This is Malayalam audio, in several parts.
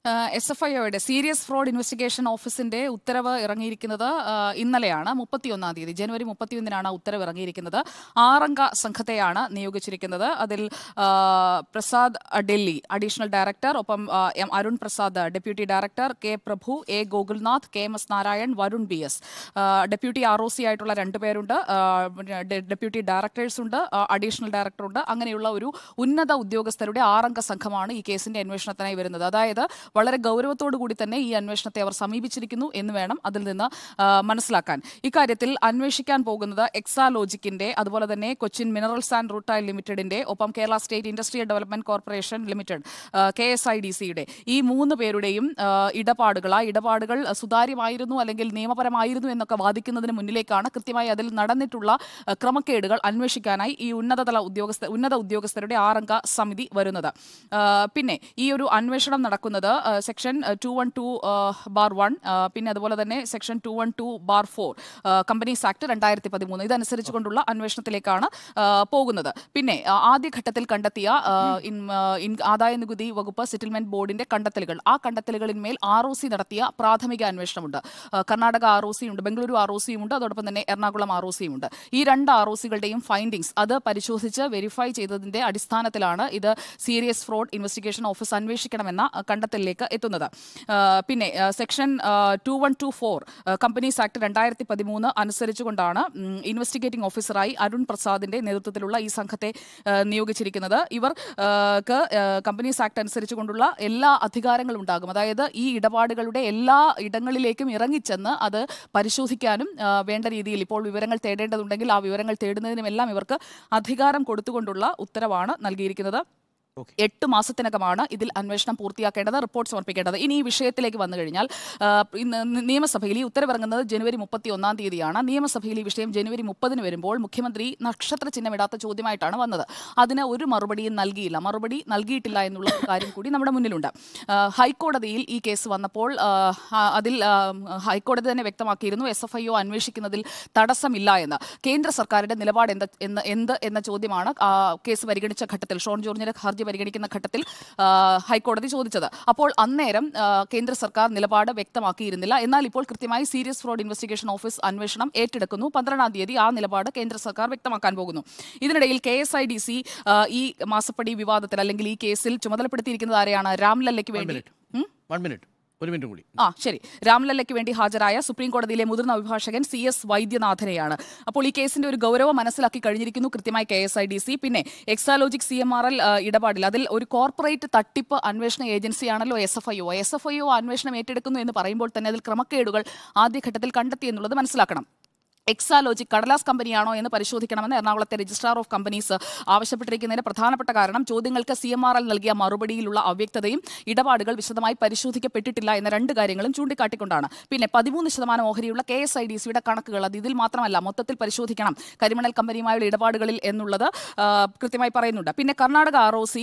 എസ് എഫ് ഐഒയുടെ സീരിയസ് ഫ്രോഡ് ഇൻവെസ്റ്റിഗേഷൻ ഓഫീസിന്റെ ഉത്തരവ് ഇറങ്ങിയിരിക്കുന്നത് ആ, ഇന്നലെയാണ് മുപ്പത്തിയൊന്നാം തീയതി ജനുവരി മുപ്പത്തിയൊന്നിനാണ് ഉത്തരവ് ഇറങ്ങിയിരിക്കുന്നത് ആറംഗ സംഘത്തെയാണ് നിയോഗിച്ചിരിക്കുന്നത് അതിൽ ആ, പ്രസാദ് ഡൽഹി അഡീഷണൽ ഡയറക്ടർ ഒപ്പം ആ, M Arun Prasad deputy director K Prabhu A Gokulnath K M S Narayan Varun B S deputy R O C ആയിട്ടുള്ള രണ്ടുപേരുണ്ട് ആ, പിന്നെ ഡെ- ഡെപ്യൂട്ടി ഡയറക്ടേഴ്സ് ഉണ്ട് ആ, അഡീഷണൽ ഡയറക്ടർ ഉണ്ട് അങ്ങനെയുള്ള ഒരു ഉന്നത ഉദ്യോഗസ്ഥരുടെ ആറംഗ സംഘമാണ് ഈ കേസിന്റെ അന്വേഷണത്തിനായി വരുന്നത് അതായത് വളരെ ഗൗരവത്തോടു കൂടി തന്നെ ഈ അന്വേഷണത്തെ അവർ സമീപിച്ചിരിക്കുന്നു എന്ന് വേണം അതിൽ നിന്ന് ആ, മനസ്സിലാക്കാൻ ഇക്കാര്യത്തിൽ അന്വേഷിക്കാൻ പോകുന്നത് എക്സാലോജിക്കിന്റെ അതുപോലെ തന്നെ കൊച്ചിൻ മിനറൽസ് ആൻഡ് റൂട്ടൈൽ ലിമിറ്റഡിന്റെ ഒപ്പം Kerala state industrial development corporation limited K S I D സിയുടെ ഈ മൂന്ന് പേരുടെയും ആ, ഇടപാടുകൾ ആ ഇടപാടുകൾ സുതാര്യമായിരുന്നു അല്ലെങ്കിൽ നിയമപരമായിരുന്നു എന്നൊക്കെ വാദിക്കുന്നതിന് മുന്നിലേക്കാണ് കൃത്യമായി അതിൽ നടന്നിട്ടുള്ള ആ, ക്രമക്കേടുകൾ അന്വേഷിക്കാനായി ഈ ഉന്നതതല ഉദ്യോഗസ്ഥ ഉന്നത ഉദ്യോഗസ്ഥരുടെ ആറംഗ സമിതി വരുന്നത് ആ, പിന്നെ ഈ ഒരു അന്വേഷണം നടക്കുന്നത് ആ, section two one two bar one പിന്നെ അതുപോലെ തന്നെ section two one two bar four companies act രണ്ടായിരത്തി പതിമൂന്ന് ഇതനുസരിച്ചുകൊണ്ടുള്ള അന്വേഷണത്തിലേക്കാണ് ആ, പോകുന്നത് പിന്നെ ആ, ആദ്യഘട്ടത്തിൽ കണ്ടെത്തിയ ആ, ഇൻ- ആ, ഇൻ- ആദായ നികുതി വകുപ്പ് സെറ്റിൽമെന്റ് ബോർഡിന്റെ കണ്ടെത്തലുകൾ ആ കണ്ടെത്തലുകളിന്മേൽ ആർ ഒ സി നടത്തിയ പ്രാഥമിക അന്വേഷണമുണ്ട് ആ, കർണാടക ആർ ഒ സി ഉണ്ട് ബംഗളൂരു ആർ ഒ സിയും ഉണ്ട് അതോടൊപ്പം തന്നെ എറണാകുളം ആർ ഒ സിയും ഉണ്ട് ഈ രണ്ട് ആർ ഒ സികളുടെയും ഫൈൻഡിങ്സ് അത് പരിശോധിച്ച് വെരിഫൈ ചെയ്തതിന്റെ അടിസ്ഥാനത്തിലാണ് ഇത് സീരിയസ് ഫ്രോഡ് ഇൻവെസ്റ്റിഗേഷൻ ഓഫീസ് അന്വേഷിക്കണമെന്ന ആ, കണ്ടെത്തലിലേക്ക് എത്തുന്നത് ആ, പിന്നെ ആ, section two one two four companies act രണ്ടായിരത്തി പതിമൂന്ന് അനുസരിച്ചുകൊണ്ടാണ് ഉം, ഇൻവെസ്റ്റിഗേറ്റിംഗ് ഓഫീസറായി അരുൺ പ്രസാദിന്റെ നേതൃത്വത്തിലുള്ള ഈ സംഘത്തെ ആ, നിയോഗിച്ചിരിക്കുന്നത് ഇവർ ആ, ക്ക് ആ, കമ്പനീസ് ആക്ട് അനുസരിച്ചുകൊണ്ടുള്ള എല്ലാ അധികാരങ്ങളും ഉണ്ടാകും അതായത് ഈ ഇടപാടുകളുടെ എല്ലാ ഇടങ്ങളിലേക്കും ഇറങ്ങിച്ചെന്ന് അത് പരിശോധിക്കാനും ആ, വേണ്ട രീതിയിൽ ഇപ്പോൾ വിവരങ്ങൾ തേടേണ്ടതുണ്ടെങ്കിൽ ആ വിവരങ്ങൾ തേടുന്നതിനുമെല്ലാം ഇവർക്ക് അധികാരം കൊടുത്തുകൊണ്ടുള്ള ഉത്തരവാണ് നൽകിയിരിക്കുന്നത് എട്ട് മാസത്തിനകമാണ് ഇതിൽ അന്വേഷണം പൂർത്തിയാക്കേണ്ടത് റിപ്പോർട്ട് സമർപ്പിക്കേണ്ടത് ഇനി ഈ വിഷയത്തിലേക്ക് വന്നു കഴിഞ്ഞാൽ ആ, ഇന്ന് നിയമസഭയിൽ ഈ ഉത്തരവിറങ്ങുന്നത് ജനുവരി മുപ്പത്തി ഒന്നാം തീയതിയാണ് നിയമസഭയിൽ ഈ വിഷയം ജനുവരി മുപ്പതിന് വരുമ്പോൾ മുഖ്യമന്ത്രി നക്ഷത്ര ചിഹ്നമിടാത്ത ചോദ്യമായിട്ടാണ് വന്നത് അതിന് ഒരു മറുപടിയും നൽകിയില്ല മറുപടി നൽകിയിട്ടില്ല എന്നുള്ള ഒരു കാര്യം കൂടി നമ്മുടെ മുന്നിലുണ്ട് ആ, ഹൈക്കോടതിയിൽ ഈ കേസ് വന്നപ്പോൾ ആ, ആ, അതിൽ ആ, ഹൈക്കോടതി തന്നെ വ്യക്തമാക്കിയിരുന്നു എസ് എഫ് ഐ ഒ അന്വേഷിക്കുന്നതിൽ തടസ്സമില്ല എന്ന് കേന്ദ്ര സർക്കാരിന്റെ നിലപാട് എന്ത് എന്ന് എന്ത് എന്ന ചോദ്യമാണ് ആ, കേസ് പരിഗണിച്ച ഘട്ടത്തിൽ ഷോൺ ജോർജിന്റെ ഹർജി പരിഗണിക്കുന്ന ഘട്ടത്തിൽ ആ, ഹൈക്കോടതി ചോദിച്ചത് അപ്പോൾ അന്നേരം ആ, കേന്ദ്ര സർക്കാർ നിലപാട് വ്യക്തമാക്കിയിരുന്നില്ല എന്നാൽ ഇപ്പോൾ കൃത്യമായി സീരിയസ് ഫ്രോഡ് ഇൻവെസ്റ്റിഗേഷൻ ഓഫീസ് അന്വേഷണം ഏറ്റെടുക്കുന്നു പന്ത്രണ്ടാം തീയതി ആ നിലപാട് കേന്ദ്ര സർക്കാർ വ്യക്തമാക്കാൻ പോകുന്നു ഇതിനിടയിൽ K S I D C ഈ മാസപ്പടി വിവാദത്തിൽ അല്ലെങ്കിൽ ഈ കേസിൽ ചുമതലപ്പെടുത്തിയിരിക്കുന്നത് ആരെയാണ് രാംലല്ലയ്ക്ക് വേണ്ടി ഉം? വൺ മിനിറ്റ് ഒരു മിനിറ്റ് കൂടി ആ ശരി രാംലല്ലയ്ക്ക് വേണ്ടി ഹാജരായ സുപ്രീം കോടതിയിലെ മുതിർന്ന അഭിഭാഷകൻ സി എസ് വൈദ്യനാഥനെയാണ് അപ്പോൾ ഈ കേസിന്റെ ഒരു ഗൗരവം മനസ്സിലാക്കി കഴിഞ്ഞിരിക്കുന്നു കൃത്യമായി K S I D C പിന്നെ Exalogic C M R L ഇടപാടിൽ അതിൽ ഒരു കോർപ്പറേറ്റ് തട്ടിപ്പ് അന്വേഷണ ഏജൻസിയാണല്ലോ S F I O S F I O അന്വേഷണം ഏറ്റെടുക്കുന്നു എന്ന് പറയുമ്പോൾ തന്നെ അതിൽ ക്രമക്കേടുകൾ ആദ്യഘട്ടത്തിൽ കണ്ടെത്തി എന്നുള്ളത് മനസ്സിലാക്കണം എക്സാലോജിക് കടലാസ് കമ്പനിയാണോ എന്ന് പരിശോധിക്കണമെന്ന് എറണാകുളത്തെ രജിസ്ട്രാർ ഓഫ് കമ്പനീസ് ആവശ്യപ്പെട്ടിരിക്കുന്നതിന് പ്രധാനപ്പെട്ട കാരണം ചോദ്യങ്ങൾക്ക് സി എം ആർ എൽ നൽകിയ മറുപടിയിലുള്ള അവ്യക്തതയും ഇടപാടുകൾ വിശദമായി പരിശോധിക്കപ്പെട്ടിട്ടില്ല എന്ന രണ്ട് കാര്യങ്ങളും ചൂണ്ടിക്കാട്ടിക്കൊണ്ടാണ് പിന്നെ പതിമൂന്ന് ശതമാനം ഓഹരിയുള്ള കെ എസ് ഐ ഡി സിയുടെ കണക്കുകൾ അത് ഇതിൽ മാത്രമല്ല മൊത്തത്തിൽ പരിശോധിക്കണം കരിമണൽ കമ്പനിയുമായുള്ള ഇടപാടുകളിൽ എന്നുള്ളത് ആ, കൃത്യമായി പറയുന്നുണ്ട് പിന്നെ കർണാടക ആർ ഒ സി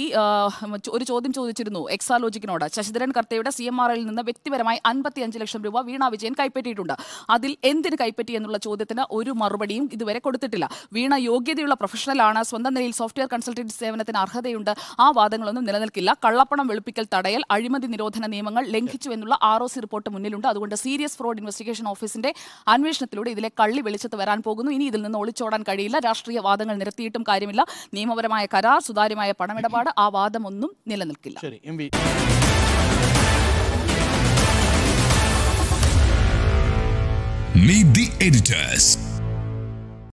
ഒരു ചോദ്യം ചോദിച്ചിരുന്നു എക്സാലോജിക്കിനോട് ശശിധരൻ കർത്തയുടെ സി എം ആർ എല്ലിൽ നിന്ന് വ്യക്തിപരമായി അൻപത്തി അഞ്ച് ലക്ഷം രൂപ വീണ വിജയൻ കൈപ്പറ്റിയിട്ടുണ്ട് അതിൽ എന്തിന് കൈപ്പറ്റി എന്നുള്ള ചോദ്യത്തിന് ഒരു മറുപടിയും ഇതുവരെ കൊടുത്തിട്ടില്ല വീണ യോഗ്യതയുള്ള പ്രൊഫഷണലാണ് സ്വന്തം നിലയിൽ സോഫ്റ്റ്വെയർ കൺസൾട്ടൻസി സേവനത്തിന് അർഹതയുണ്ട് ആ വാദങ്ങളൊന്നും നിലനിൽക്കില്ല കള്ളപ്പണം വെളുപ്പിക്കൽ തടയൽ അഴിമതി നിരോധന നിയമങ്ങൾ ലംഘിച്ചു എന്നുള്ള ആർ ഒ സി റിപ്പോർട്ട് മുന്നിലുണ്ട് അതുകൊണ്ട് സീരിയസ് ഫ്രോഡ് ഇൻവെസ്റ്റിഗേഷൻ ഓഫീസിന്റെ അന്വേഷണത്തിലൂടെ ഇതിലെ കള്ളി വെളിച്ചത്ത് വരാൻ പോകുന്നു ഇനി ഇതിൽ നിന്ന് ഒളിച്ചോടാൻ കഴിയില്ല രാഷ്ട്രീയ വാദങ്ങൾ നിരത്തിയിട്ടും കാര്യമില്ല നിയമപരമായ കരാർ സുതാര്യമായ പണമിടപാട് ആ വാദമൊന്നും നിലനിൽക്കില്ല ശരി M V Meet the editors.